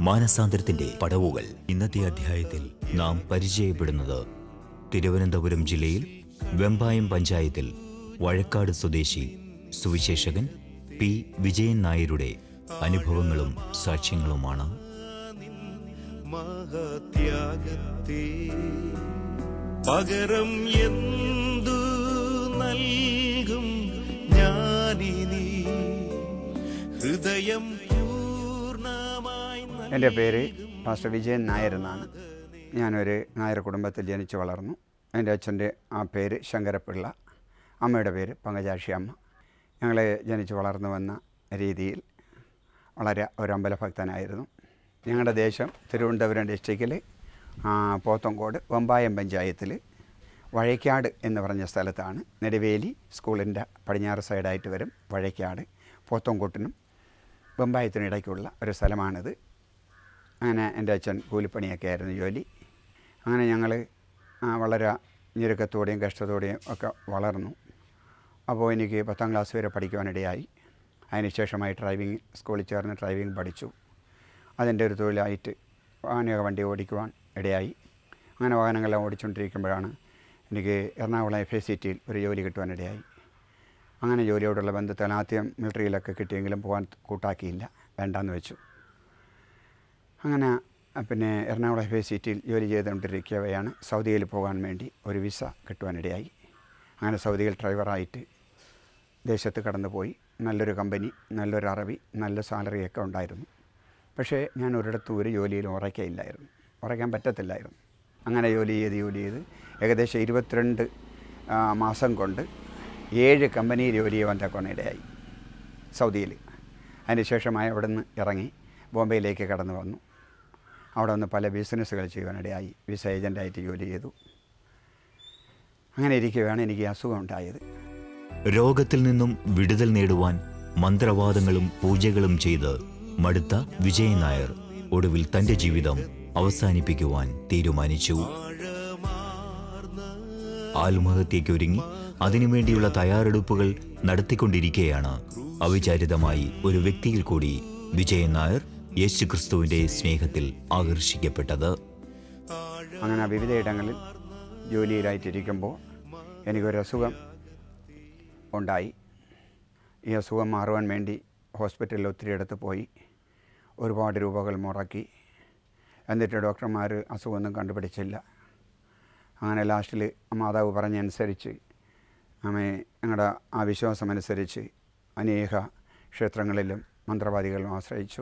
മാനസാന്തരത്തിന്റെ പടവുകൾ ഇന്നത്തെ അധ്യായത്തിൽ നാം പരിചയപ്പെടുന്നത് തിരുവനന്തപുരം ജില്ലയിൽ വെമ്പായം പഞ്ചായത്തിൽ വഴക്കാട് സ്വദേശി സുവിശേഷകൻ പി വിജയൻ നായരുടെ അനുഭവങ്ങളും സാക്ഷ്യങ്ങളുമാണ് മഹത്യാഗത്തെ പകരം എന്തു നൽകും ഞാനിനി ഹൃദയം പൂർണ്ണമായി നൽകി എൻ്റെ പേര് പാസ്റ്റർ വിജയൻ നായർ എന്നാണ് ഞാനൊരു നായർ കുടുംബത്തിൽ ജനിച്ചു വളർന്നു എൻ്റെ അച്ഛൻ്റെ ആ പേര് ശങ്കരപ്പിള്ള അമ്മയുടെ പേര് പങ്കജാക്ഷി അമ്മ ഞങ്ങളെ ജനിച്ചു വളർന്നു വന്ന രീതിയിൽ വളരെ ഒരു അമ്പലഭക്തനായിരുന്നു ഞങ്ങളുടെ ദേശം തിരുവനന്തപുരം ഡിസ്ട്രിക്റ്റിൽ പോത്തങ്കോട് വമ്പായം പഞ്ചായത്തിൽ വഴയ്ക്കാട് എന്ന് പറഞ്ഞ സ്ഥലത്താണ് നെടുവേലി സ്കൂളിൻ്റെ പടിഞ്ഞാറ് സൈഡായിട്ട് വരും വഴയ്ക്കാട് പോത്തങ്കോട്ടിനും ബൊമ്പായത്തിനും ഇടയ്ക്കുള്ള ഒരു സ്ഥലമാണിത് അങ്ങനെ എൻ്റെ അച്ഛൻ കൂലിപ്പണിയൊക്കെ ആയിരുന്നു ജോലി അങ്ങനെ ഞങ്ങൾ വളരെ ഞെരുക്കത്തോടെയും കഷ്ടത്തോടെയും ഒക്കെ വളർന്നു അപ്പോൾ എനിക്ക് പത്താം ക്ലാസ് വരെ പഠിക്കുവാനിടയായി അതിനുശേഷമായി ഡ്രൈവിംഗ് സ്കൂളിൽ ചേർന്ന് ഡ്രൈവിംഗ് പഠിച്ചു അതിൻ്റെ ഒരു തൊഴിലായിട്ട് വാഹന വണ്ടി ഓടിക്കുവാൻ ഇടയായി അങ്ങനെ വാഹനങ്ങളെല്ലാം ഓടിച്ചുകൊണ്ടിരിക്കുമ്പോഴാണ് എനിക്ക് എറണാകുളം എഫ് എ സിറ്റിയിൽ ഒരു ജോലി കിട്ടുവാനിടയായി അങ്ങനെ ജോലിയോടുള്ള ബന്ധത്തിൽ ആദ്യം മിലിറ്ററിയിലൊക്കെ കിട്ടിയെങ്കിലും പോകാൻ കൂട്ടാക്കിയില്ല വേണ്ടാന്ന് വെച്ചു അങ്ങനെ അഹ് പിന്നെ എറണാകുളം എഫ് എ സിറ്റിയിൽ ജോലി ചെയ്തുകൊണ്ടിരിക്കവെയാണ് സൗദിയിൽ പോകാൻ വേണ്ടി ഒരു വിസ കിട്ടുവാനിടയായി അങ്ങനെ സൗദിയിൽ ഡ്രൈവറായിട്ട് ദേശത്ത് കടന്നുപോയി നല്ലൊരു കമ്പനി നല്ലൊരു അറബി നല്ല സാലറിയൊക്കെ ഉണ്ടായിരുന്നു പക്ഷേ ഞാൻ ഒരിടത്തും ഒരു ജോലിയിലും ഉറയ്ക്കയില്ലായിരുന്നു ഉറയ്ക്കാൻ പറ്റത്തില്ലായിരുന്നു അങ്ങനെ ജോലി ചെയ്ത് ജോലി ചെയ്ത് ഏകദേശം ഇരുപത്തിരണ്ട് ആ, മാസം കൊണ്ട് ഏഴ് കമ്പനി ജോലി ചെയ്യുവാൻ തക്കോണയിടയായി സൗദിയിൽ അതിനുശേഷമായി അവിടെ നിന്ന് ഇറങ്ങി ബോംബെയിലേക്ക് കടന്നു വന്നു അവിടെ നിന്ന് പല ബിസിനസ്സുകൾ ചെയ്യുവാനിടയായി വിസ ഏജൻ്റായിട്ട് ജോലി ചെയ്തു അങ്ങനെ ഇരിക്കുകയാണ് എനിക്ക് ഈ അസുഖം ഉണ്ടായത് രോഗത്തിൽ നിന്നും വിടുതൽ നേടുവാൻ മന്ത്രവാദങ്ങളും പൂജകളും ചെയ്ത് മടുത്ത വിജയൻ നായർ ഒടുവിൽ തന്റെ ജീവിതം അവസാനിപ്പിക്കുവാൻ തീരുമാനിച്ചു ആത്മഹത്യയ്ക്കൊരുങ്ങി അതിനുവേണ്ടിയുള്ള തയ്യാറെടുപ്പുകൾ നടത്തിക്കൊണ്ടിരിക്കെയാണ് അവിചാരിതമായി ഒരു വ്യക്തിയിൽ കൂടി വിജയൻ നായർ യേശുക്രിസ്തുവിന്റെ സ്നേഹത്തിൽ ആകർഷിക്കപ്പെട്ടത് അങ്ങനെ വിവിധയിടങ്ങളിൽ ജോലിയിലായിട്ടിരിക്കുമ്പോൾ എനിക്കൊരു അസുഖം ഉണ്ടായി ഈ അസുഖം മാറുവാൻ വേണ്ടി ഹോസ്പിറ്റലിൽ ഒത്തിരി അടുത്ത് പോയി ഒരുപാട് രൂപകൾ മുടക്കി എന്നിട്ട് ഡോക്ടർമാർ അസുഖമൊന്നും കണ്ടുപിടിച്ചില്ല അങ്ങനെ ലാസ്റ്റിൽ മാതാവ് പറഞ്ഞനുസരിച്ച് അമ്മയെ ഞങ്ങളുടെ ആ വിശ്വാസമനുസരിച്ച് അനേക ക്ഷേത്രങ്ങളിലും മന്ത്രവാദികളും ആശ്രയിച്ചു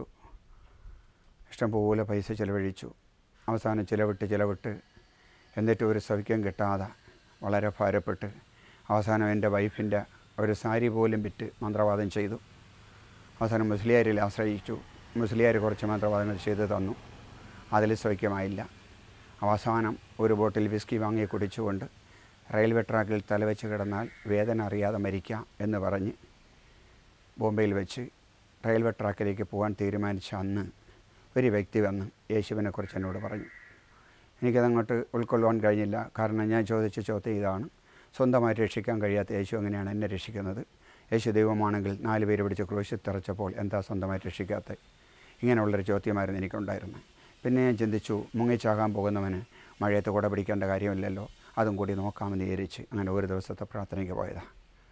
ഇഷ്ടംപോലെ പൈസ ചിലവഴിച്ചു അവസാനം ചിലവിട്ട് ചിലവിട്ട് എന്നിട്ട് ഒരു സൗഖ്യം കിട്ടാതെ വളരെ ഭാരപ്പെട്ട് അവസാനം എൻ്റെ വൈഫിൻ്റെ ഒരു സാരി പോലും വിറ്റ് മന്ത്രവാദം ചെയ്തു അവസാനം മുസ്ലിയാരിൽ ആശ്രയിച്ചു മുസ്ലിയാർ കുറച്ച് മന്ത്രവാദങ്ങൾ ചെയ്തു തന്നു അതിൽ സൗഖ്യമായില്ല അവസാനം ഒരു ബോട്ടിൽ വിസ്കി വാങ്ങി കുടിച്ചുകൊണ്ട് റെയിൽവേ ട്രാക്കിൽ തലവെച്ച് കിടന്നാൽ വേദന അറിയാതെ മരിക്കാം എന്ന് പറഞ്ഞ് ബോംബെയിൽ വെച്ച് റെയിൽവേ ട്രാക്കിലേക്ക് പോകാൻ തീരുമാനിച്ച അന്ന് ഒരു വ്യക്തി വന്ന് യേശുവിനെക്കുറിച്ച് എന്നോട് പറഞ്ഞു എനിക്കതങ്ങോട്ട് ഉൾക്കൊള്ളുവാൻ കഴിഞ്ഞില്ല കാരണം ഞാൻ ചോദിച്ച ചോദ്യം ഇതാണ് സ്വന്തമായി രക്ഷിക്കാൻ കഴിയാത്ത യേശു എങ്ങനെയാണ് എന്നെ രക്ഷിക്കുന്നത് യേശു ദൈവമാണെങ്കിൽ നാല് പേര് പിടിച്ച് ക്രൂശിൽ തെറച്ചപ്പോൾ എന്താ സ്വന്തമായി രക്ഷിക്കാത്തത് ഇങ്ങനെയുള്ളൊരു ചോദ്യമായിരുന്നു എനിക്കുണ്ടായിരുന്നത് പിന്നെ ഞാൻ ചിന്തിച്ചു മുങ്ങിച്ചാകാൻ പോകുന്നവന് മഴയത്ത് കുട പിടിക്കേണ്ട കാര്യമില്ലല്ലോ അതും കൂടി നോക്കാമെന്ന് വിചാരിച്ച് അങ്ങനെ ഒരു ദിവസത്തെ പ്രാർത്ഥനയ്ക്ക് പോയതാണ്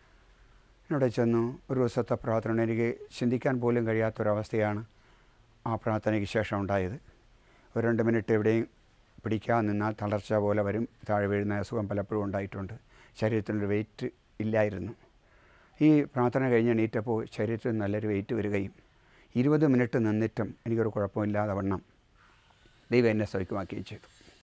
ഇവിടെ ചെന്നു ഒരു ദിവസത്തെ പ്രാർത്ഥന എനിക്ക് ചിന്തിക്കാൻ പോലും കഴിയാത്തൊരവസ്ഥയാണ് ആ പ്രാർത്ഥനയ്ക്ക് ശേഷം ഉണ്ടായത് ഒരു രണ്ട് മിനിറ്റ് എവിടെയും പിടിക്കാതെ നിന്നാൽ തളർച്ച പോലെ വരും താഴെ വീഴുന്ന അസുഖം പലപ്പോഴും ഉണ്ടായിട്ടുണ്ട് ശരീരത്തിനൊരു വെയിറ്റ് ഇല്ലായിരുന്നു ഈ പ്രാർത്ഥന കഴിഞ്ഞ് എണീറ്റപ്പോൾ ശരീരത്തിൽ നല്ലൊരു വെയിറ്റ് വരികയും ഇരുപത് മിനിറ്റ് നിന്നിട്ടും എനിക്കൊരു കുഴപ്പമില്ലാതെ വണ്ണം ദൈവം എന്നെ സൗഖ്യമാക്കുകയും ചെയ്തു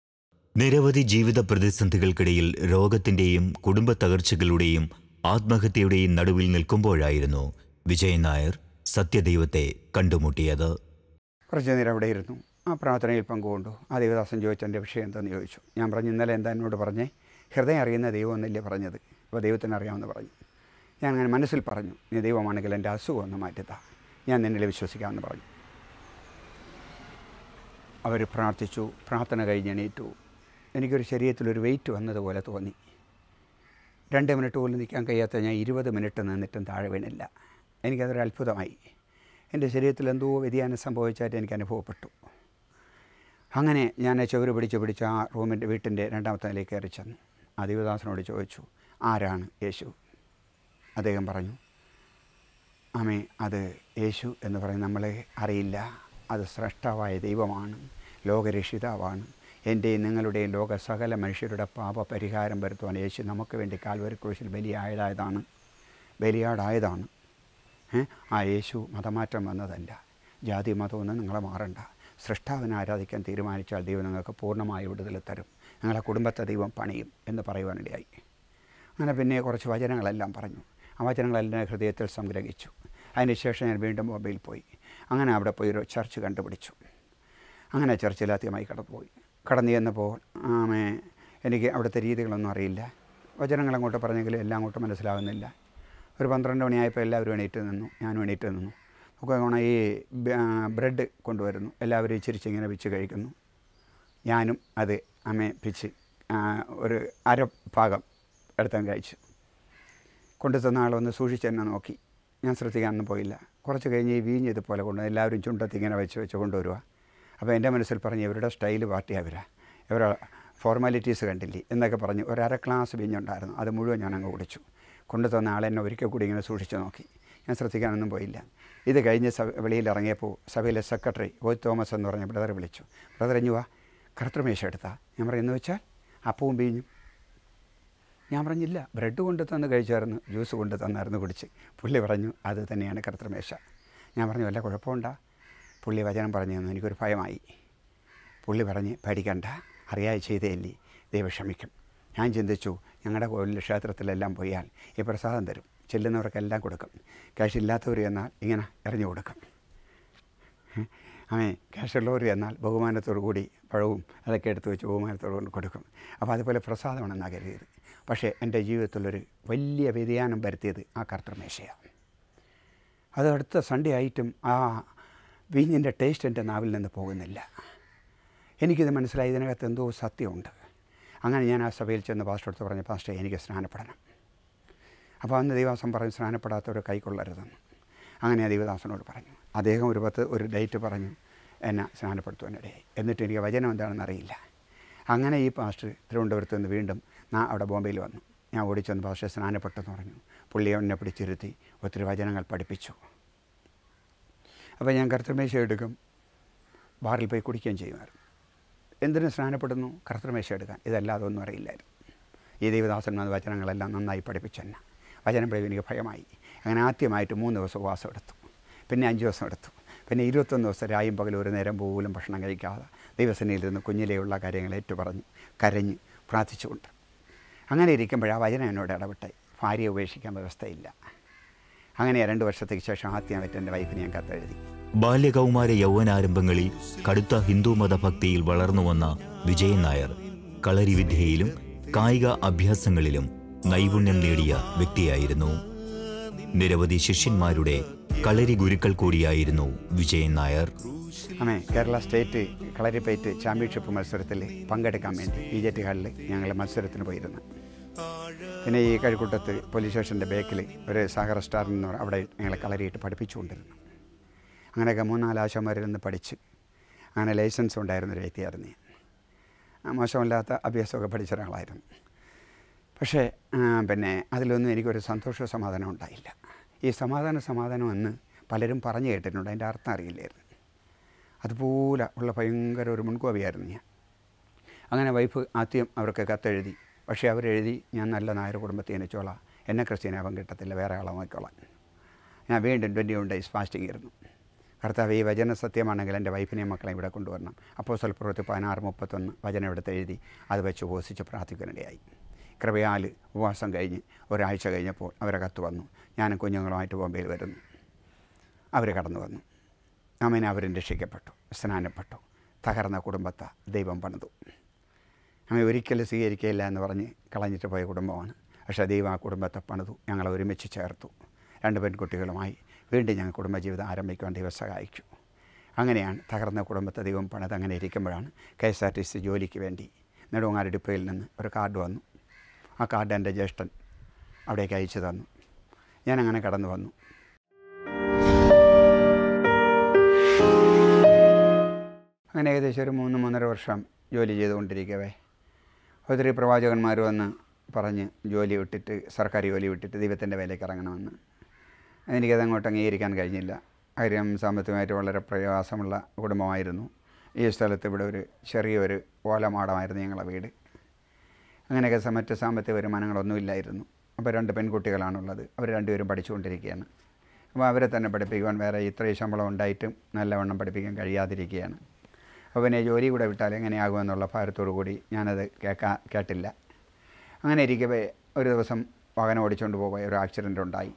നിരവധി ജീവിത പ്രതിസന്ധികൾക്കിടയിൽ രോഗത്തിന്റെയും കുടുംബ തകർച്ചകളുടെയും ആത്മഹത്യയുടെയും നടുവിൽ നിൽക്കുമ്പോഴായിരുന്നു വിജയൻ നായർ സത്യദൈവത്തെ കണ്ടുമുട്ടിയത് കുറച്ച് നേരം അവിടെ ഇരുന്നു ആ പ്രാർത്ഥനയിൽ പങ്കുകൊണ്ടു ആ ദൈവദാസൻ ചോദിച്ചു എൻ്റെ വിഷയം എന്താണെന്ന് ചോദിച്ചു ഞാൻ പറഞ്ഞു ഇന്നലെ എന്താ എന്നോട് പറഞ്ഞേ ഹൃദയം അറിയുന്ന ദൈവം എന്നല്ലേ പറഞ്ഞത് അപ്പോൾ ദൈവത്തിന് അറിയാമെന്ന് പറഞ്ഞു ഞാൻ അങ്ങനെ മനസ്സിൽ പറഞ്ഞു നീ ദൈവമാണെങ്കിൽ എൻ്റെ അസുഖം ഒന്ന് മാറ്റിത്താ ഞാൻ നിന്നിൽ വിശ്വസിക്കാമെന്ന് പറഞ്ഞു അവർ പ്രാർത്ഥിച്ചു പ്രാർത്ഥന കഴിഞ്ഞ് എണീറ്റു എനിക്കൊരു ശരീരത്തിലൊരു വെയിറ്റ് വന്നതുപോലെ തോന്നി രണ്ട് മിനിറ്റ് പോലും നിൽക്കാൻ കഴിയാത്ത ഞാൻ ഇരുപത് മിനിറ്റ് നിന്നിട്ടും താഴെ വീണില്ല എനിക്കതൊരു അത്ഭുതമായി എൻ്റെ ശരീരത്തിൽ എന്തോ വ്യതിയാനം സംഭവിച്ചായിട്ട് എനിക്ക് അനുഭവപ്പെട്ടു അങ്ങനെ ഞാൻ ചുവര് പിടിച്ച് പിടിച്ച് ആ റൂമിൻ്റെ വീട്ടിൻ്റെ രണ്ടാമത്തെ നിലയിൽ കയറി ചെന്നു ആ ദേവദാസനോട് ചോദിച്ചു ആരാണ് യേശു അദ്ദേഹം പറഞ്ഞു ആമേ അത് യേശു എന്ന് പറയും നമ്മളെ അറിയില്ല അത് സ്രഷ്ടാവായ ദൈവമാണ് ലോകരക്ഷിതാവാണ് എൻ്റെയും നിങ്ങളുടെയും ലോക സകല മനുഷ്യരുടെ പാപ പരിഹാരം വരുത്തുവാൻ യേശു നമുക്ക് വേണ്ടി കാൽവരി ക്രൂശിൽ ബലിയായതായതാണ് ബലിയാടായതാണ് ഏ? ആ യേശു മതമാറ്റം വന്നതല്ല ജാതി മതമൊന്നും നിങ്ങളെ മാറണ്ട സൃഷ്ടാവിനെ ആരാധിക്കാൻ തീരുമാനിച്ചാൽ ദൈവം നിങ്ങൾക്ക് പൂർണ്ണമായ വിടുതൽ തരും നിങ്ങളെ കുടുംബത്തെ ദൈവം പണിയും എന്ന് പറയുവാനിടയായി അങ്ങനെ പിന്നെ കുറച്ച് വചനങ്ങളെല്ലാം പറഞ്ഞു ആ വചനങ്ങളെല്ലാം ഹൃദയത്തിൽ സംഗ്രഹിച്ചു അതിനുശേഷം ഞാൻ വീണ്ടും മൊബൈൽ പോയി അങ്ങനെ അവിടെ പോയി ഒരു ചർച്ച് കണ്ടുപിടിച്ചു അങ്ങനെ ചർച്ചിൽ ആദ്യമായി കടന്നുപോയി കടന്നു ചെന്നപ്പോൾ ആമേ എനിക്ക് അവിടുത്തെ രീതികളൊന്നും അറിയില്ല വചനങ്ങൾ അങ്ങോട്ട് പറഞ്ഞെങ്കിലും എല്ലാം അങ്ങോട്ട് മനസ്സിലാവുന്നില്ല ഒരു പന്ത്രണ്ട് മണിയായപ്പോൾ എല്ലാവരും എണീറ്റ് നിന്നു ഞാനും എണീറ്റ് നിന്നു നോക്കുകയാണെങ്കിൽ ഈ ബ്രെഡ് കൊണ്ടുവരുന്നു എല്ലാവരും ഇച്ചിരിച്ച് ഇങ്ങനെ വെച്ച് കഴിക്കുന്നു ഞാനും അത് അമ്മ പിച്ച് ആ, ഒരു അര ഭാഗം എടുത്താൻ കഴിച്ചു കൊണ്ടു തന്ന ആളൊന്ന് സൂക്ഷിച്ച് എന്നെ നോക്കി ഞാൻ ശ്രദ്ധിക്കാനൊന്നും പോയില്ല കുറച്ച് കഴിഞ്ഞ് ഈ വീഞ്ഞ് ഇതുപോലെ കൊണ്ട് എല്ലാവരും ചുണ്ടത്ത് ഇങ്ങനെ വെച്ച് വെച്ച് കൊണ്ടുവരിക അപ്പോൾ എൻ്റെ മനസ്സിൽ പറഞ്ഞ് ഇവരുടെ സ്റ്റൈൽ പാർട്ടി അവരാ ഇവരുടെ ഫോർമാലിറ്റീസ് കണ്ടില്ലേ എന്നൊക്കെ പറഞ്ഞ് ഒരു അര ഗ്ലാസ് വീഞ്ഞുണ്ടായിരുന്നു അത് മുഴുവൻ ഞാൻ അങ്ങ് കുടിച്ചു കൊണ്ടു തന്ന ആളെന്നെ ഒരിക്കൽ കൂടി ഇങ്ങനെ സൂക്ഷിച്ച് നോക്കി ഞാൻ ശ്രദ്ധിക്കാനൊന്നും പോയില്ല ഇത് കഴിഞ്ഞ് സഭ വെളിയിൽ ഇറങ്ങിയപ്പോൾ സഭയിലെ സെക്രട്ടറി ഓ തോമസ് എന്ന് പറഞ്ഞ ബ്രദറെ വിളിച്ചു ബ്രദർ ഇഞ്ഞു വാ കറുത്തമേശ എടുത്താ ഞാൻ പറയുന്നു വെച്ചാൽ അപ്പവും വീഞ്ഞും ഞാൻ പറഞ്ഞില്ല ബ്രെഡ് കൊണ്ട് തന്ന് കഴിച്ചായിരുന്നു ജ്യൂസ് കൊണ്ട് തന്നായിരുന്നു കുടിച്ച് പുള്ളി പറഞ്ഞു അത് തന്നെയാണ് കറുത്തമേശ ഞാൻ പറഞ്ഞു വല്ല കുഴപ്പമുണ്ടാ പുള്ളി വചനം പറഞ്ഞു തന്നു എനിക്കൊരു ഭയമായി പുള്ളി പറഞ്ഞ് പേടിക്കണ്ട അറിയാതെ ചെയ്തേല്ലേ ദൈവം ക്ഷമിക്കും ഞാൻ ചിന്തിച്ചു ഞങ്ങളുടെ കോവിലിൻ്റെ ക്ഷേത്രത്തിലെല്ലാം പോയാൽ ഈ പ്രസാദം തരും ചെല്ലുന്നവർക്കെല്ലാം കൊടുക്കും ക്യാഷ് ഇല്ലാത്തവർ എന്നാൽ ഇങ്ങനെ എറിഞ്ഞു കൊടുക്കും അവൻ ക്യാഷുള്ളവർ എന്നാൽ ബഹുമാനത്തോടു കൂടി പഴവും അതൊക്കെ എടുത്ത് വെച്ച് ബഹുമാനത്തോടു കൊണ്ട് കൊടുക്കും അപ്പോൾ അതുപോലെ പ്രസാദമാണെന്നാണ് കരുതിയത് പക്ഷേ എൻ്റെ ജീവിതത്തിലൊരു വലിയ വ്യതിയാനം വരുത്തിയത് ആ കർത്തൃമേശയാണ് അത് അടുത്ത സൺഡേ ആയിട്ടും ആ വീഞ്ഞിൻ്റെ ടേസ്റ്റ് എൻ്റെ നാവിൽ നിന്ന് പോകുന്നില്ല എനിക്കിത് മനസ്സിലായി ഇതിനകത്ത് എന്തോ സത്യമുണ്ട് അങ്ങനെ ഞാൻ ആ സഭയിൽ ചെന്ന് പാസ്റ്റർ അടുത്ത് പറഞ്ഞു പാസ്റ്റർ എനിക്ക് സ്നാനപ്പെടണം അപ്പോൾ അന്ന് ദൈവാസം പറഞ്ഞു സ്നാനപ്പെടാത്തവർ കൈക്കൊള്ളരുതെന്ന് അങ്ങനെ ആ ദൈവദാസനോട് പറഞ്ഞു അദ്ദേഹം ഒരു പത്ത് ഒരു ഡേറ്റ് പറഞ്ഞു എന്നെ സ്നാനപ്പെടുത്തുവാനിടയായി എന്നിട്ട് എനിക്ക് വചനം എന്താണെന്ന് അറിയില്ല അങ്ങനെ ഈ പാസ്റ്റർ തിരുവനന്തപുരത്ത് നിന്ന് വീണ്ടും ഞാൻ അവിടെ ബോംബെയിൽ വന്നു ഞാൻ ഓടിച്ചെന്ന് പാസ്റ്റർ സ്നാനപ്പെട്ടെന്ന് പറഞ്ഞു പുള്ളി എന്നെ പിടിച്ചിരുത്തി ഒത്തിരി വചനങ്ങൾ പഠിപ്പിച്ചു അപ്പോൾ ഞാൻ കർത്തമേശ എടുക്കും ബാറിൽ പോയി കുടിക്കുകയും ചെയ്യുമായിരുന്നു എന്തിനു സ്നാനപ്പെടുന്നു കർത്തമേശ എടുക്കാൻ ഇതല്ലാതെ ഒന്നും അറിയില്ലായിരുന്നു ഈ ദൈവദാസന്മാർ വചനങ്ങളെല്ലാം നന്നായി പഠിപ്പിച്ചെന്നെ വചനം പഠിപ്പ് എനിക്ക് ഭയമായി അങ്ങനെ ആദ്യമായിട്ട് മൂന്ന് ദിവസം ഉപവാസം എടുത്തു പിന്നെ അഞ്ച് ദിവസം എടുത്തു പിന്നെ ഇരുപത്തൊന്ന് ദിവസം രായും പകലും ഒരു നേരം പോലും ഭക്ഷണം കഴിക്കാതെ ദൈവസേനയിൽ നിന്ന് കുഞ്ഞിലെയുള്ള കാര്യങ്ങൾ ഏറ്റുപറഞ്ഞു കരഞ്ഞ് പ്രാർത്ഥിച്ചുകൊണ്ട് അങ്ങനെ ഇരിക്കുമ്പോൾ ആ വചനം എന്നോട് ഇടപെട്ടായി ഭാര്യയെ ഉപേക്ഷിക്കാൻ വ്യവസ്ഥയില്ല അങ്ങനെ രണ്ട് വർഷത്തേക്ക് ശേഷം ആദ്യമായിട്ട് എൻ്റെ വൈഫിന് ഞാൻ കത്തെഴുതി ബാല്യകൗമാര യൗവനാരംഭങ്ങളിൽ കടുത്ത ഹിന്ദു മതഭക്തിയിൽ വളർന്നു വന്ന വിജയൻ നായർ കളരിവിദ്യയിലും കായിക അഭ്യാസങ്ങളിലും നൈപുണ്യം നേടിയ വ്യക്തിയായിരുന്നു നിരവധി ശിഷ്യന്മാരുടെ കളരി ഗുരുക്കൾ കൂടിയായിരുന്നു വിജയൻ നായർ അമ്മേ കേരള സ്റ്റേറ്റ് കളരിപ്പയറ്റ് ചാമ്പ്യൻഷിപ്പ് മത്സരത്തിൽ പങ്കെടുക്കാൻ വേണ്ടി ബി ജെ ടി ഹാളിൽ ഞങ്ങൾ മത്സരത്തിന് പോയിരുന്നു പിന്നെ ഈ കഴുക്കൂട്ടത്ത് പോലീസ് സ്റ്റേഷൻ്റെ ബേക്കിൽ ഒരു സാഗർ സ്റ്റാർ എന്ന് പറഞ്ഞ അവിടെ ഞങ്ങളെ കളരിയിട്ട് പഠിപ്പിച്ചുകൊണ്ടിരുന്നു അങ്ങനെയൊക്കെ മൂന്നാല് ആശാന്മാരിൽ നിന്ന് പഠിച്ച് അങ്ങനെ ലൈസൻസ് ഉണ്ടായിരുന്ന ഒരു വ്യക്തിയായിരുന്നു ഞാൻ ആ, മോശമില്ലാത്ത അഭ്യാസമൊക്കെ പഠിച്ച ഒരാളായിരുന്നു പക്ഷേ ആ, പിന്നെ അതിലൊന്നും എനിക്കൊരു സന്തോഷ സമാധാനം ഉണ്ടായില്ല ഈ സമാധാന സമാധാനം എന്ന് പലരും പറഞ്ഞു കേട്ടിട്ടുണ്ട് അതിൻ്റെ അർത്ഥം അറിയില്ലായിരുന്നു അതുപോലെ ഉള്ള ഭയങ്കര ഒരു മുൻകോപിയായിരുന്നു ഞാൻ അങ്ങനെ വൈഫ് ആദ്യം അവർക്ക് കത്തെഴുതി പക്ഷേ അവരെഴുതി ഞാൻ നല്ല നായർ കുടുംബത്തെ ജനിച്ചോളാം എന്നെ ക്രിസ്ത്യനാവാൻ കിട്ടത്തില്ല വേറെ ആളെ നോക്കിക്കോളാം ഞാൻ വീണ്ടും ട്വൻറ്റി വൺ ഡേയ്സ് ഫാസ്റ്റിംഗ് ഇരുന്നു കർത്താവ് ഈ വചന സത്യമാണെങ്കിൽ എൻ്റെ വൈഫിനെയും മക്കളെയും ഇവിടെ കൊണ്ടുവരണം അപ്പോൾ സ്വൽപ്പുറത്ത് പതിനാറ് മുപ്പത്തൊന്ന് വചനം എടുത്ത് എഴുതി അത് വെച്ച് ഉപവസിച്ച് പ്രാർത്ഥിക്കാനിടയായി കൃപയാൽ ഉപവാസം കഴിഞ്ഞ് ഒരാഴ്ച കഴിഞ്ഞപ്പോൾ അവരെ കത്ത് വന്നു ഞാനും കുഞ്ഞുങ്ങളുമായിട്ട് ബോംബെയിൽ വരുന്നു അവർ കടന്നു വന്നു അമ്മേനെ അവരും രക്ഷിക്കപ്പെട്ടു സ്നാനപ്പെട്ടു തകർന്ന കുടുംബത്തെ ദൈവം പണിതു അമ്മ ഒരിക്കലും സ്വീകരിക്കില്ല എന്ന് പറഞ്ഞ് കളഞ്ഞിട്ട് പോയ കുടുംബമാണ് പക്ഷേ ദൈവം ആ കുടുംബത്തെ പണിതു ഞങ്ങളെ ഒരുമിച്ച് ചേർത്തു രണ്ട് പെൺകുട്ടികളുമായി വീണ്ടും ഞങ്ങൾ കുടുംബജീവിതം ആരംഭിക്കുവാൻ ദൈവം സഹായിച്ചു അങ്ങനെയാണ് തകർന്ന കുടുംബത്തെ ദൈവം പണിത് അങ്ങനെ ഇരിക്കുമ്പോഴാണ് K S R T C ജോലിക്ക് വേണ്ടി നെടുങ്ങാട് ഡിപ്പോയിൽ നിന്ന് ഒരു കാർഡ് വന്നു ആ കാർഡ് എൻ്റെ ജ്യേഷ്ഠൻ അവിടേക്ക് അയച്ചു തന്നു ഞാനങ്ങനെ കടന്നു വന്നു അങ്ങനെ ഏകദേശം ഒരു മൂന്ന് മൂന്നര വർഷം ജോലി ചെയ്തുകൊണ്ടിരിക്കവേ ഒത്തിരി പ്രവാചകന്മാർ വന്ന് പറഞ്ഞ് ജോലി വിട്ടിട്ട് സർക്കാർ ജോലി വിട്ടിട്ട് ദൈവത്തിൻ്റെ വേലയ്ക്ക് ഇറങ്ങണമെന്ന് എനിക്കത് അങ്ങോട്ട് അംഗീകരിക്കാൻ കഴിഞ്ഞില്ല കാര്യം സാമ്പത്തികമായിട്ട് വളരെ പ്രയാസമുള്ള കുടുംബമായിരുന്നു ഈ സ്ഥലത്ത് ഇവിടെ ഒരു ചെറിയൊരു ഓലമാടമായിരുന്നു ഞങ്ങളെ വീട് അങ്ങനെയൊക്കെ സ- മറ്റ് സാമ്പത്തിക വരുമാനങ്ങളൊന്നുമില്ലായിരുന്നു അപ്പോൾ രണ്ട് പെൺകുട്ടികളാണുള്ളത് അവർ രണ്ടുപേരും പഠിച്ചുകൊണ്ടിരിക്കുകയാണ് അപ്പോൾ അവരെ തന്നെ പഠിപ്പിക്കുവാൻ വേറെ ഇത്രയും ശമ്പളം ഉണ്ടായിട്ടും നല്ലവണ്ണം പഠിപ്പിക്കാൻ കഴിയാതിരിക്കുകയാണ് അപ്പോൾ പിന്നെ ജോലി കൂടെ വിട്ടാൽ എങ്ങനെയാകുമെന്നുള്ള ഭാരത്തോടു കൂടി ഞാനത് കേൾക്കാ കേട്ടില്ല അങ്ങനെ ഇരിക്കവേ ഒരു ദിവസം വാഹനം ഓടിച്ചുകൊണ്ട് പോകുക ഒരു ആക്സിഡൻ്റ് ഉണ്ടായി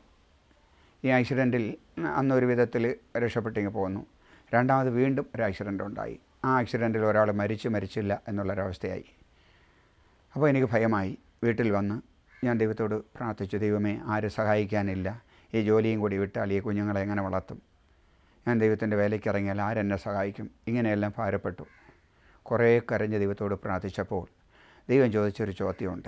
ഈ ആക്സിഡൻറ്റിൽ അന്ന് ഒരു വിധത്തിൽ രക്ഷപ്പെട്ടിങ്ങ് പോന്നു രണ്ടാമത് വീണ്ടും ഒരു ആക്സിഡൻ്റ് ഉണ്ടായി ആ ആക്സിഡൻറ്റിൽ ഒരാൾ മരിച്ചു മരിച്ചില്ല എന്നുള്ളൊരവസ്ഥയായി അപ്പോൾ എനിക്ക് ഭയമായി വീട്ടിൽ വന്ന് ഞാൻ ദൈവത്തോട് പ്രാർത്ഥിച്ചു ദൈവമേ ആരും സഹായിക്കാനില്ല ഈ ജോലിയും കൂടി വിട്ടാൽ ഈ കുഞ്ഞുങ്ങളെ എങ്ങനെ വളർത്തും ഞാൻ ദൈവത്തിൻ്റെ വേലയ്ക്ക് ഇറങ്ങിയാൽ ആരെന്നെ സഹായിക്കും ഇങ്ങനെയെല്ലാം ഭാരപ്പെട്ടു കുറേ കരഞ്ഞ് ദൈവത്തോട് പ്രാർത്ഥിച്ചപ്പോൾ ദൈവം ചോദിച്ചൊരു ചോദ്യമുണ്ട്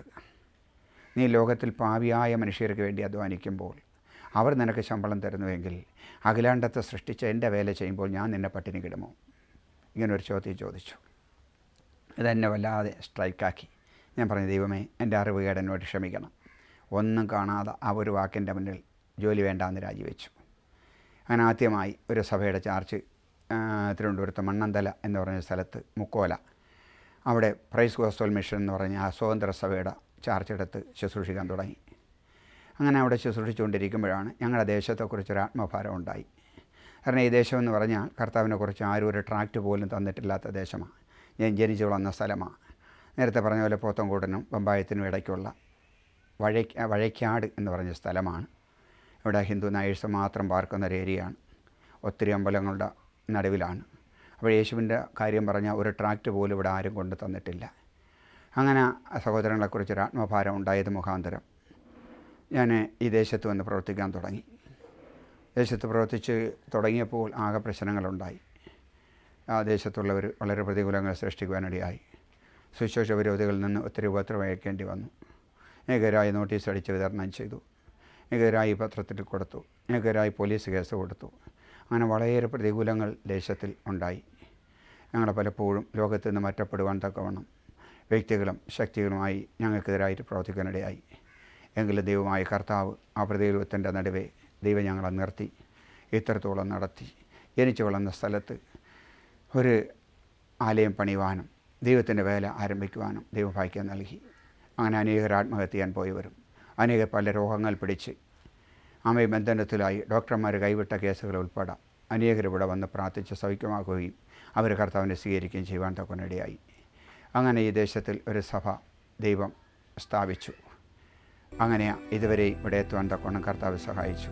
നീ ലോകത്തിൽ പാവിയായ മനുഷ്യർക്ക് വേണ്ടി അധ്വാനിക്കുമ്പോൾ അവർ നിനക്ക് ശമ്പളം തരുന്നുവെങ്കിൽ അഖിലാണ്ടത്തെ സൃഷ്ടിച്ച എൻ്റെ വേല ചെയ്യുമ്പോൾ ഞാൻ നിന്നെ പട്ടിണി കിടുമോ ഇങ്ങനൊരു ചോദ്യം ചോദിച്ചു ഇതെന്നെ വല്ലാതെ സ്ട്രൈക്കാക്കി ഞാൻ പറഞ്ഞു ദൈവമേ എൻ്റെ അറിവുകേട് എന്നോട് ക്ഷമിക്കണം ഒന്നും കാണാതെ ആ ഒരു വാക്കിൻ്റെ മുന്നിൽ ജോലി വേണ്ടാന്ന് രാജിവെച്ചു അങ്ങനെ ആദ്യമായി ഒരു സഭയുടെ ചാർച്ച് ആ, തിരുവനന്തപുരത്ത് മണ്ണന്തല എന്ന് പറഞ്ഞ സ്ഥലത്ത് മുക്കോല അവിടെ പ്രൈസ് ഗോസ്തോൽ മിഷൻ എന്ന് പറഞ്ഞ ആ സ്വതന്ത്ര സഭയുടെ ചാർച്ച് എടുത്ത് ശുശ്രൂഷിക്കാൻ തുടങ്ങി അങ്ങനെ അവിടെ ശുശ്രൂഷിച്ചുകൊണ്ടിരിക്കുമ്പോഴാണ് ഞങ്ങളുടെ ദേശത്തെക്കുറിച്ചൊരു ആത്മഭാരം ഉണ്ടായി കാരണം ഈ ദേശം എന്ന് പറഞ്ഞാൽ കർത്താവിനെക്കുറിച്ച് ആരും ഒരു ട്രാക്റ്റ് പോലും തന്നിട്ടില്ലാത്ത ദേശമാണ് ഞാൻ ജനിച്ചു വളർന്ന സ്ഥലമാണ് നേരത്തെ പറഞ്ഞ പോലെ പോത്തൻകൂടനും പമ്പായത്തിനും ഇടയ്ക്കുള്ള വഴയ്ക്ക വഴയ്ക്കാട് എന്ന് പറഞ്ഞ സ്ഥലമാണ് ഇവിടെ ഹിന്ദു നായേഴ്സ് മാത്രം പാർക്കുന്ന ഒരു ഏരിയയാണ് ഒത്തിരി അമ്പലങ്ങളുടെ നടുവിലാണ് അപ്പോൾ യേശുവിൻ്റെ കാര്യം പറഞ്ഞാൽ ഒരു ട്രാക്റ്റ് പോലും ഇവിടെ ആരും കൊണ്ട് തന്നിട്ടില്ല അങ്ങനെ ആ സഹോദരങ്ങളെക്കുറിച്ചൊരു ആത്മഭാരം ഉണ്ടായത് മുഖാന്തരം ഞാൻ ഈ ദേശത്ത് വന്ന് പ്രവർത്തിക്കാൻ തുടങ്ങി ദേശത്ത് പ്രവർത്തിച്ച് തുടങ്ങിയപ്പോൾ ആകെ പ്രശ്നങ്ങളുണ്ടായി ആ ദേശത്തുള്ളവർ വളരെ പ്രതികൂലങ്ങൾ സൃഷ്ടിക്കുവാനിടയായി സുശേഷ വിരോധികളിൽ നിന്ന് ഒത്തിരി ഉപദ്രവം വന്നു ഏകരായി നോട്ടീസ് അടിച്ച് വിതരണം ചെയ്തു ഏകരായി പത്രത്തിൽ കൊടുത്തു ഏകരായി പോലീസ് കേസ് കൊടുത്തു അങ്ങനെ വളരെ പ്രതികൂലങ്ങൾ ദേശത്തിൽ ഉണ്ടായി ഞങ്ങൾ പലപ്പോഴും ലോകത്ത് നിന്ന് മാറ്റപ്പെടുവാൻ തക്കവണ്ണം വ്യക്തികളും ശക്തികളുമായി ഞങ്ങൾക്കെതിരായിട്ട് പ്രവർത്തിക്കാനിടയായി എങ്കിലും ദൈവമായ കർത്താവ് ആ പ്രതികൂലത്തിൻ്റെ നടുവേ ദൈവം ഞങ്ങളെ നിർത്തി ഇത്രത്തോളം നടത്തി ജനിച്ചു വളർന്ന സ്ഥലത്ത് ഒരു ആലയം പണിയുവാനും ദൈവത്തിൻ്റെ വേല ആരംഭിക്കുവാനും ദൈവഭാഗ്യം നൽകി അങ്ങനെ അനേകർ ആത്മഹത്യ ചെയ്യാൻ പോയി വരും അനേകർ പല രോഗങ്ങൾ പിടിച്ച് അമ്മയും ബന്ധനത്തിലായി ഡോക്ടർമാർ കൈവിട്ട കേസുകൾ ഉൾപ്പെടെ അനേകർ ഇവിടെ വന്ന് പ്രാർത്ഥിച്ച് സൗഖ്യമാക്കുകയും അവർ കർത്താവിനെ സ്വീകരിക്കുകയും ചെയ്യുവാൻ തക്കനിടയായി അങ്ങനെ ഈ ദേശത്തിൽ ഒരു സഭ ദൈവം സ്ഥാപിച്ചു അങ്ങനെ ഇതുവരെ ഇവിടെ എത്തുവാൻ തക്കവണ്ണം കർത്താവ് സഹായിച്ചു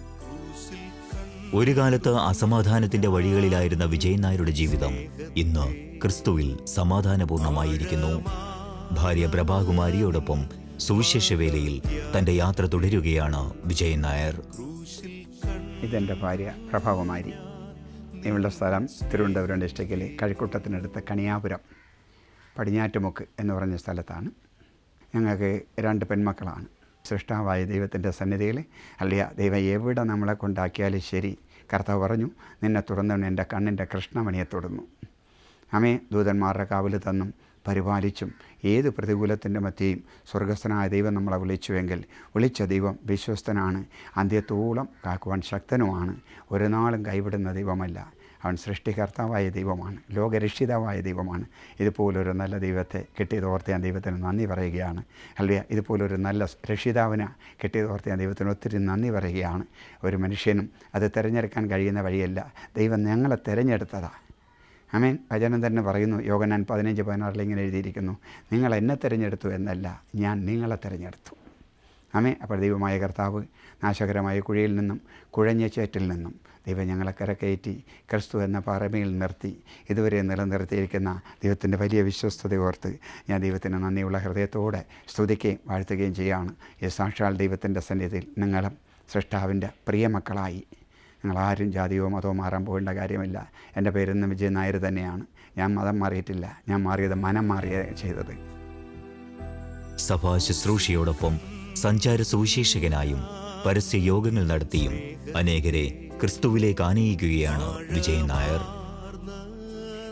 ഒരു കാലത്ത് അസമാധാനത്തിന്റെ വഴികളിലായിരുന്ന വിജയൻ നായരുടെ ജീവിതം ഇന്ന് ക്രിസ്തുവിൽ സമാധാനപൂർണമായിരിക്കുന്നു ഭാര്യ പ്രഭാകുമാരിയോടൊപ്പം സുവിശേഷ വേലയിൽ തന്റെ യാത്ര തുടരുകയാണ് വിജയൻ നായർ ഇതെൻ്റെ ഭാര്യ പ്രഭാകുമാരി ഇവളുടെ സ്ഥലം തിരുവനന്തപുരം ഡിസ്ട്രിക്റ്റിലെ കഴിക്കുട്ടത്തിനടുത്ത് കണിയാപുരം പടിഞ്ഞാറ്റുമുക്ക് എന്ന് പറഞ്ഞ സ്ഥലത്താണ് ഞങ്ങൾക്ക് രണ്ട് പെൺമക്കളാണ് സൃഷ്ടാവായ ദൈവത്തിൻ്റെ സന്നിധിയിൽ അല്ലയ ദൈവം എവിടെ നമ്മളെ കൊണ്ടാക്കിയാലും ശരി കർത്താവ് പറഞ്ഞു നിന്നെ തുറന്നവൻ എൻ്റെ കണ്ണിൻ്റെ കൃഷ്ണമണിയെ തൊടുന്നു അമേ ദൂതന്മാരുടെ കാവൽ തന്നും പരിപാലിച്ചും ഏത് പ്രതികൂലത്തിൻ്റെ മധ്യയും സ്വർഗസ്ഥനായ ദൈവം നമ്മളെ വിളിച്ചുവെങ്കിൽ വിളിച്ച ദൈവം വിശ്വസ്തനാണ് അന്ത്യത്തോളം കാക്കുവാൻ ശക്തനുമാണ് ഒരു നാളും കൈവിടുന്ന ദൈവമല്ല അവൻ സൃഷ്ടികർത്താവായ ദൈവമാണ് ലോകരക്ഷിതാവായ ദൈവമാണ് ഇതുപോലൊരു നല്ല ദൈവത്തെ കിട്ടിയതോർത്ത് ഞാൻ ദൈവത്തിന് നന്ദി പറയുകയാണ് അല്ലെ ഇതുപോലൊരു നല്ല രക്ഷിതാവിനെ കിട്ടിയതോർത്ത് ഞാൻ ദൈവത്തിന് ഒത്തിരി നന്ദി പറയുകയാണ് ഒരു മനുഷ്യനും അത് തിരഞ്ഞെടുക്കാൻ കഴിയുന്ന വഴിയല്ല ദൈവം ഞങ്ങളെ തിരഞ്ഞെടുത്തതാണ് അമേൻ വചനം തന്നെ പറയുന്നു യോഗനാൻ പതിനഞ്ച് പതിനാറിൽ ഇങ്ങനെ എഴുതിയിരിക്കുന്നു നിങ്ങൾ എന്നെ തിരഞ്ഞെടുത്തു എന്നല്ല ഞാൻ നിങ്ങളെ തിരഞ്ഞെടുത്തു അമേ അപ്പോൾ ദൈവമായ കർത്താവ് നാശകരമായ കുഴിയിൽ നിന്നും കുഴഞ്ഞ ചേറ്റിൽ നിന്നും ദൈവം ഞങ്ങളെ കരക്കയറ്റി ക്രിസ്തു എന്ന പാറമയിൽ നിർത്തി ഇതുവരെ നിലനിർത്തിയിരിക്കുന്ന ദൈവത്തിൻ്റെ വലിയ വിശ്വസ്തത ഓർത്ത് ഞാൻ ദൈവത്തിന് നന്ദിയുള്ള ഹൃദയത്തോടെ സ്തുതിക്കുകയും വാഴ്ത്തുകയും ചെയ്യുകയാണ് ഈ സാക്ഷാൽ ദൈവത്തിൻ്റെ സന്നിധിയിൽ നിങ്ങളും സൃഷ്ടാവിൻ്റെ പ്രിയമക്കളായി നിങ്ങളാരും ജാതിയോ മതമോ മാറാൻ പോകേണ്ട കാര്യമില്ല എൻ്റെ പേരിന്ന് വിജയൻ നായർ തന്നെയാണ് ഞാൻ മതം മാറിയിട്ടില്ല ഞാൻ മാറിയത് മനം മാറിയ ചെയ്തത് സഭാ ശുശ്രൂഷയോടൊപ്പം സഞ്ചാര സുവിശേഷകനായും പരസ്യ യോഗങ്ങൾ നടത്തിയും അനേകരെ ക്രിസ്തുവിലേക്ക് ആനയിക്കുകയാണ് വിജയൻ നായർ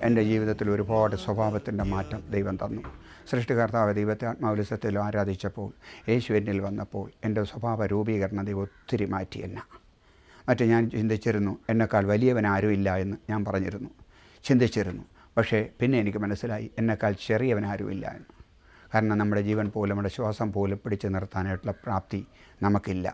എൻ്റെ ജീവിതത്തിൽ ഒരുപാട് സ്വഭാവത്തിൻ്റെ മാറ്റം ദൈവം തന്നു സൃഷ്ടികർത്താവ് ദൈവത്തെ ആത്മാവലിസത്തിൽ ആരാധിച്ചപ്പോൾ യേശു എന്നിൽ വന്നപ്പോൾ എൻ്റെ സ്വഭാവ രൂപീകരണം ദൈവം ഒത്തിരി മാറ്റി എന്നെ മറ്റേ ഞാൻ ചിന്തിച്ചിരുന്നു എന്നെക്കാൾ വലിയവൻ ആരുമില്ല എന്ന് ഞാൻ പറഞ്ഞിരുന്നു ചിന്തിച്ചിരുന്നു പക്ഷേ പിന്നെ എനിക്ക് മനസ്സിലായി എന്നെക്കാൾ ചെറിയവൻ ആരുമില്ല എന്ന് കാരണം നമ്മുടെ ജീവൻ പോലും നമ്മുടെ ശ്വാസം പോലും പിടിച്ചു നിർത്താനായിട്ടുള്ള പ്രാപ്തി നമുക്കില്ല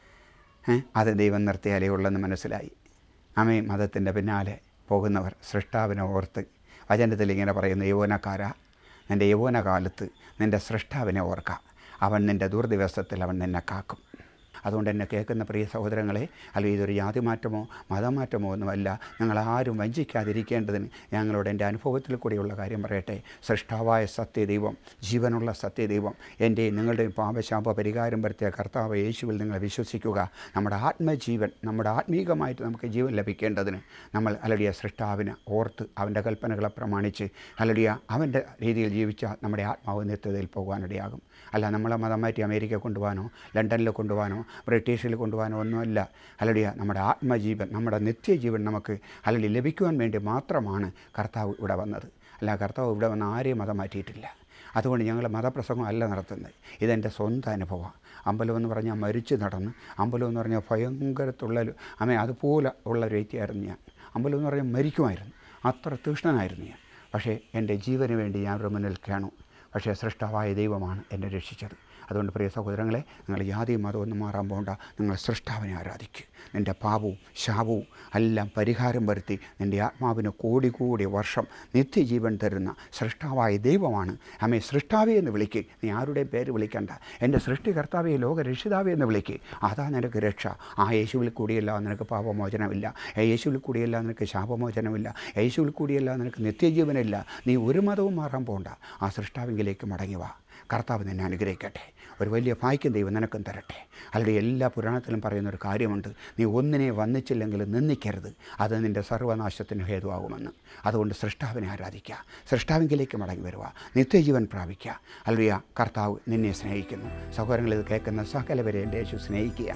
ഏ? അത് ദൈവം നിർത്തിയാലേ ഉള്ളെന്ന് മനസ്സിലായി അമേ മതത്തിൻ്റെ പിന്നാലെ പോകുന്നവർ സൃഷ്ടാവിനെ ഓർത്ത് വചനത്തിൽ ഇങ്ങനെ പറയുന്നു യൗവനക്കാര നിൻ്റെ യൗവനകാലത്ത് നിൻ്റെ സൃഷ്ടാവിനെ ഓർക്കാം അവൻ നിൻ്റെ ദുർദിവസത്തിൽ അവൻ നിന്നെ കാക്കും അതുകൊണ്ട് എന്നെ കേൾക്കുന്ന പ്രിയ സഹോദരങ്ങളെ അല്ലെങ്കിൽ ഇതൊരു ജാതിമാറ്റമോ മതമാറ്റമോ ഒന്നുമല്ല ഞങ്ങൾ ആരും വഞ്ചിക്കാതിരിക്കേണ്ടതിന് ഞങ്ങളോട് എൻ്റെ അനുഭവത്തിൽ കൂടിയുള്ള കാര്യം പറയട്ടെ സൃഷ്ടാവായ സത്യദൈവം ജീവനുള്ള സത്യദൈവം എൻ്റെയും നിങ്ങളുടെയും പാപശാപ പരിഹാരം വരുത്തിയ കർത്താവ് യേശുവിൽ നിങ്ങൾ വിശ്വസിക്കുക നമ്മുടെ ആത്മജീവൻ നമ്മുടെ ആത്മീകമായിട്ട് നമുക്ക് ജീവൻ ലഭിക്കേണ്ടതിന് നമ്മൾ അലടിയ സൃഷ്ടാവിനെ ഓർത്ത് അവൻ്റെ കൽപ്പനകളെ പ്രമാണിച്ച് അലടിയ അവൻ്റെ രീതിയിൽ ജീവിച്ച നമ്മുടെ ആത്മാവ് നിത്യതയിൽ പോകാനിടയാകും അല്ല നമ്മളെ മതം മാറ്റി അമേരിക്ക കൊണ്ടുപോകാനോ ലണ്ടനിൽ കൊണ്ടുപോകാനോ ബ്രിട്ടീഷിൽ കൊണ്ടുപോകാനോ ഒന്നുമല്ല അലടിയ നമ്മുടെ ആത്മജീവൻ നമ്മുടെ നിത്യജീവൻ നമുക്ക് അലടി ലഭിക്കുവാൻ വേണ്ടി മാത്രമാണ് കർത്താവ് ഇവിടെ വന്നത് അല്ല കർത്താവ് ഇവിടെ വന്ന് ആരെയും മതം മാറ്റിയിട്ടില്ല അതുകൊണ്ട് ഞങ്ങൾ മതപ്രസംഗം അല്ല നടത്തുന്നത് ഇതെൻ്റെ സ്വന്തം അനുഭവമാണ് അമ്പലം എന്ന് പറഞ്ഞാൽ മരിച്ചു നടന്ന് അമ്പലം എന്ന് പറഞ്ഞാൽ ഭയങ്കര തുള്ളൽ അമ്മ അതുപോലെ ഉള്ള ഒരു വ്യക്തിയായിരുന്നു ഞാൻ അമ്പലം എന്ന് പറഞ്ഞാൽ മരിക്കുമായിരുന്നു അത്ര തീഷ്ണനായിരുന്നു ഞാൻ പക്ഷേ എൻ്റെ ജീവന് വേണ്ടി ഞാൻ ഒരു മുന്നിൽ കാണും പക്ഷേ സൃഷ്ടാവായ ദൈവമാണ് എന്നെ രക്ഷിച്ചത് അതുകൊണ്ട് പ്രിയ സഹോദരങ്ങളെ നിങ്ങൾ ജാതിയും മതമൊന്നും മാറാൻ പോകണ്ട നിങ്ങൾ സൃഷ്ടാവിനെ ആരാധിക്കുക നിൻ്റെ പാപവും ശാപവും എല്ലാം പരിഹാരം വരുത്തി നിൻ്റെ ആത്മാവിന് കോടി കോടി വർഷം നിത്യജീവൻ തരുന്ന സൃഷ്ടാവായ ദൈവമാണ് അമ്മേ സൃഷ്ടാവി എന്ന് വിളിക്കുക നീ ആരുടെയും പേര് വിളിക്കണ്ട എൻ്റെ സൃഷ്ടികർത്താവെ ലോക രക്ഷിതാവെ എന്ന് വിളിക്കുക അതാ നിനക്ക് രക്ഷ ആ യേശുവിൽ കൂടിയല്ല നിനക്ക് പാപമോചനമില്ല ഏ യേശുവിൽ കൂടിയല്ല നിനക്ക് ശാപമോചനമില്ല യേശുവിൽ കൂടിയല്ല നിനക്ക് നിത്യജീവനില്ല നീ ഒരു മതവും മാറാൻ പോകണ്ട ആ സൃഷ്ടാവിങ്കിലേക്ക് മടങ്ങി വാ കർത്താവ് നിന്നെ അനുഗ്രഹിക്കട്ടെ ഒരു വലിയ ഭാഗ്യം ദൈവം നിനക്കും തരട്ടെ അല്ലെ എല്ലാ പുരാണത്തിലും പറയുന്ന ഒരു കാര്യമുണ്ട് നീ ഒന്നിനെ വന്നിച്ചില്ലെങ്കിൽ നിന്ദിക്കരുത് അത് നിൻ്റെ സർവനാശത്തിന് ഹേതുവാകുമെന്ന് അതുകൊണ്ട് സൃഷ്ടാവിനെ ആരാധിക്കുക സൃഷ്ടാവിങ്കിലേക്ക് മടങ്ങി വരിക നിത്യജീവൻ പ്രാപിക്കുക അല്ലുയ കർത്താവ് നിന്നെ സ്നേഹിക്കുന്നു സഹോദരങ്ങൾ ഇത് കേൾക്കുന്ന സകലവരെ എൻ്റെ യേശു സ്നേഹിക്കുക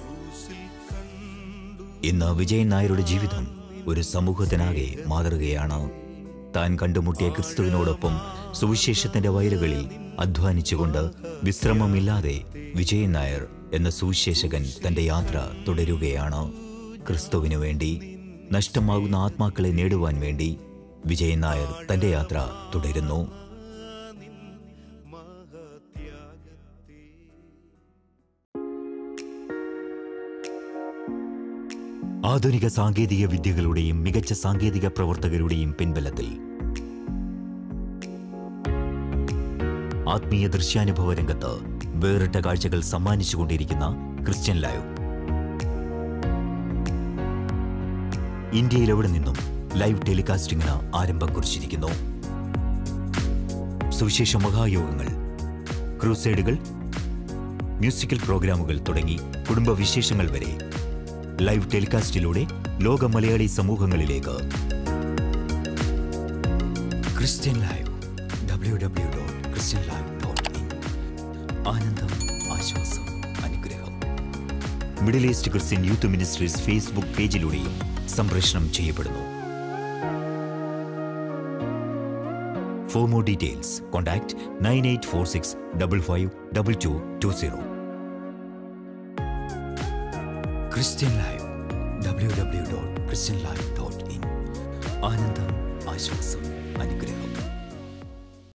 ഇന്ന് വിജയൻ നായരുടെ ജീവിതം ഒരു സമൂഹത്തിനാകെ മാതൃകയാണ് താൻ കണ്ടുമുട്ടിയ ക്രിസ്തുവിനോടൊപ്പം സുവിശേഷത്തിന്റെ വയലുകളിൽ അധ്വാനിച്ചുകൊണ്ട് വിശ്രമമില്ലാതെ വിജയൻ നായർ എന്ന സുവിശേഷകൻ തന്റെ യാത്ര തുടരുകയാണ് ക്രിസ്തുവിനു വേണ്ടി നഷ്ടമാകുന്ന ആത്മാക്കളെ നേടുവാൻ വേണ്ടി വിജയൻ നായർ തന്റെ യാത്ര തുടരുന്നു ആധുനിക സാങ്കേതിക വിദ്യകളുടെയും മികച്ച സാങ്കേതിക പ്രവർത്തകരുടെയും പിൻബലത്തിൽ ആത്മീയ ദൃശ്യാനുഭവ രംഗത്ത് വേറിട്ട കാഴ്ചകൾ സമ്മാനിച്ചുകൊണ്ടിരിക്കുന്ന ക്രിസ്ത്യൻ ലൈവ് ഇന്ത്യയിൽ എവിടെ നിന്നും ലൈവ് ടെലികാസ്റ്റിംഗിന് ആരംഭം കുറിച്ചിരിക്കുന്നു സുവിശേഷ മഹായോഗങ്ങൾ ക്രൂസൈഡുകൾ മ്യൂസിക്കൽ പ്രോഗ്രാമുകൾ തുടങ്ങി കുടുംബ വിശേഷങ്ങൾ വരെ ലൈവ് ടെലികാസ്റ്റിലൂടെ ലോക മലയാളി സമൂഹങ്ങളിലേക്ക് Christian live W W dot Christian live dot in ആനന്ദം ആശ്വാസം അനുഗ്രഹം Middle East Christian youth ministries Facebook പേജിലൂടെയും സംപ്രേഷണം ചെയ്യപ്പെടുന്നു for more details contact nine eight four six double five double two two zero Christian live W W dot Christian live dot in ആനന്ദം ആശ്വാസം അനുഗ്രഹം